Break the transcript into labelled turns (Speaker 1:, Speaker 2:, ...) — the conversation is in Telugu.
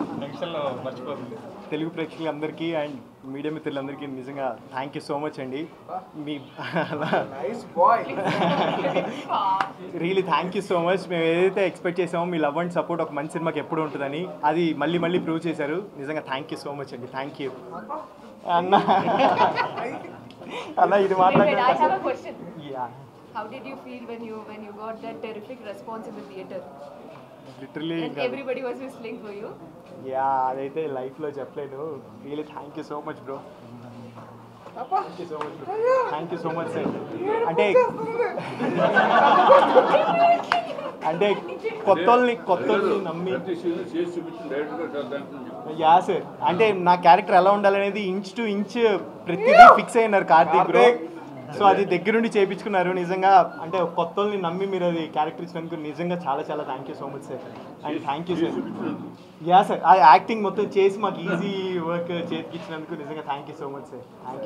Speaker 1: టెన్షన్లో మర్చిపోతుంది
Speaker 2: తెలుగు ప్రేక్షకులందరికీ అండ్ మీడియా మిత్రులందరికీ నిజంగా థ్యాంక్ యూ సో మచ్ అండి మీ really thank you so much మేము ఏదైతే ఎక్స్పెక్ట్ చేసామో మీ లవ్ అండ్ సపోర్ట్ ఒక మంచి సినిమాకి ఎప్పుడు ఉంటుందని అది మళ్ళీ మళ్ళీ ప్రూవ్ చేశారు నిజంగా థ్యాంక్ యూ సో మచ్ అండి థ్యాంక్ యూ అన్న అన్న ఇది
Speaker 3: Wait, wait, I have a
Speaker 2: మాట్లాడుతున్నా
Speaker 3: question.
Speaker 2: Yeah
Speaker 3: How did you feel when you when you got that terrific response in the theater?
Speaker 2: Literally
Speaker 3: And everybody was whistling for you.
Speaker 2: Yeah అదైతే లైఫ్లో చెప్పలేను really thank you so much bro thank you so much thank you so much sir అంటే అంటే కొత్త వాళ్ళని కొత్త వాళ్ళని నమ్మి
Speaker 4: చేసి చూపించిన డైరెక్ట్గా చేద్దాం
Speaker 2: యా సార్ అంటే నా క్యారెక్టర్ ఎలా ఉండాలనేది ఇంచ్ టు ఇంచ్ ప్రతిదీ ఫిక్స్ అయినారు కార్తీక్ బ్రో సో అది దగ్గరుండి చేయించుకున్నారు నిజంగా అంటే కొత్త వాళ్ళని నమ్మి మీరు అది క్యారెక్టర్ ఇచ్చినందుకు నిజంగా చాలా చాలా thank you so much sir and thank you sir yeah sir ఆ యాక్టింగ్ మొత్తం చేసి మాకు ఈజీ వర్క్ చేతికి ఇచ్చినందుకు నిజంగా thank you so much sir thank